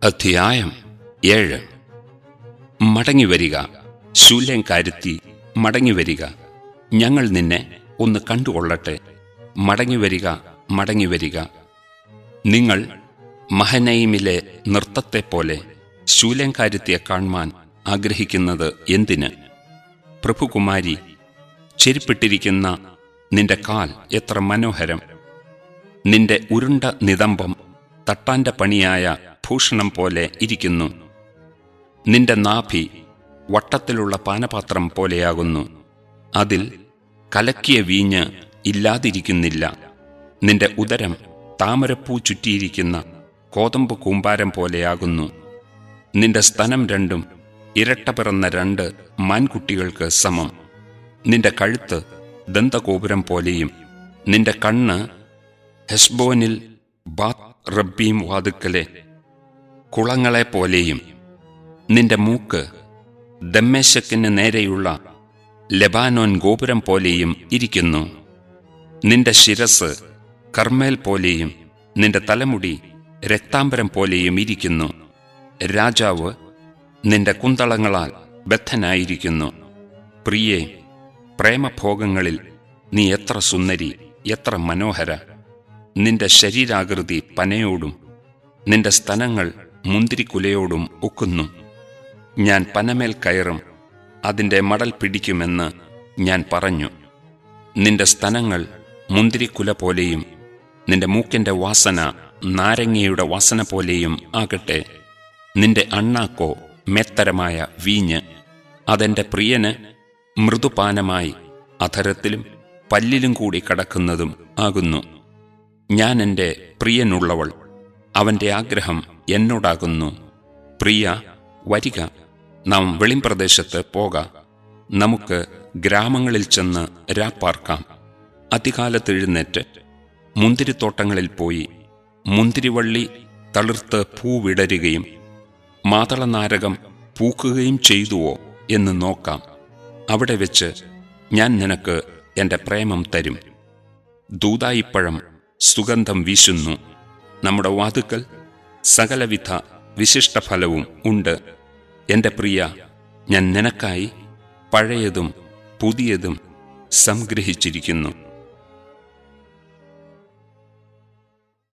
അധ്യായം ഏഴ് മടങ്ങിവരിക ശൂല്യം കാരുത്തി മടങ്ങിവരിക ഞങ്ങൾ നിന്നെ ഒന്ന് കണ്ടുകൊള്ളട്ടെ മടങ്ങിവരിക മടങ്ങിവരിക നിങ്ങൾ മഹനയിമിലെ നൃത്തത്തെപ്പോലെ ശൂല്യംകാരുത്തിയെ കാണുവാൻ ആഗ്രഹിക്കുന്നത് എന്തിന് പ്രഭുകുമാരി ചെരുപ്പിട്ടിരിക്കുന്ന നിന്റെ കാൽ എത്ര മനോഹരം നിന്റെ ഉരുണ്ട നിതംബം തട്ടാന്റെ പണിയായ ഭൂഷണം പോലെ ഇരിക്കുന്നു നിന്റെ നാഭി വട്ടത്തിലുള്ള പാനപാത്രം പോലെയാകുന്നു അതിൽ കലക്കിയ വീഞ്ഞ് ഇല്ലാതിരിക്കുന്നില്ല നിന്റെ ഉദരം താമരപ്പൂ ചുറ്റിയിരിക്കുന്ന കോതമ്പ് കൂമ്പാരം പോലെയാകുന്നു നിന്റെ സ്തനം രണ്ടും ഇരട്ട പിറന്ന രണ്ട് മാൻകുട്ടികൾക്ക് സമം നിന്റെ കഴുത്ത് ദന്തഗോപുരം പോലെയും നിന്റെ കണ്ണ് ഹെസ്ബോനിൽ ബാത്ത് റബ്ബീം വാതുക്കലെ കുളങ്ങളെ പോലെയും നിന്റെ മൂക്ക് ദമ്മേശക്കിന് നേരെയുള്ള ലെബാനോൻ ഗോപുരം പോലെയും ഇരിക്കുന്നു നിന്റെ ശിരസ് കർമ്മേൽ പോലെയും നിന്റെ തലമുടി രക്താംബരം പോലെയും ഇരിക്കുന്നു രാജാവ് നിന്റെ കുന്തളങ്ങളാൽ ബദ്ധനായിരിക്കുന്നു പ്രിയേ പ്രേമഭോഗങ്ങളിൽ നീ എത്ര സുന്ദരി എത്ര മനോഹര നിന്റെ ശരീരാകൃതി പനയോടും നിന്റെ സ്തനങ്ങൾ മുന്തിരിക്കുലയോടും ഒക്കുന്നു ഞാൻ പനമേൽ കയറും അതിൻ്റെ മടൽ പിടിക്കുമെന്ന് ഞാൻ പറഞ്ഞു നിന്റെ സ്തനങ്ങൾ മുന്തിരിക്കുല പോലെയും നിന്റെ മൂക്കിന്റെ വാസന നാരങ്ങയുടെ വാസന പോലെയും ആകട്ടെ നിന്റെ അണ്ണാക്കോ മേത്തരമായ വീഞ്ഞ് അതെന്റെ പ്രിയന് മൃദുപാനമായി അധരത്തിലും പല്ലിലും കൂടി കടക്കുന്നതും ആകുന്നു ഞാൻ എൻ്റെ പ്രിയനുള്ളവൾ അവന്റെ ആഗ്രഹം എന്നോടാകുന്നു പ്രിയ വരിക നാം വെളിംപ്രദേശത്ത് പോക നമുക്ക് ഗ്രാമങ്ങളിൽ ചെന്ന് രാപ്പാർക്കാം അതികാലത്തെഴുന്നേറ്റ് മുന്തിരിത്തോട്ടങ്ങളിൽ പോയി മുന്തിരിവള്ളി തളിർത്ത് പൂവിടരുകയും മാതളനാരകം പൂക്കുകയും ചെയ്തുവോ എന്ന് നോക്കാം അവിടെ വെച്ച് ഞാൻ നിനക്ക് എൻ്റെ പ്രേമം തരും ദൂതായിപ്പഴം സുഗന്ധം വീശുന്നു നമ്മുടെ വാതുക്കൽ സകലവിധ വിശിഷ്ടഫലവും ഉണ്ട് എൻ്റെ പ്രിയ ഞാൻ നിനക്കായി പഴയതും പുതിയതും സംഗ്രഹിച്ചിരിക്കുന്നു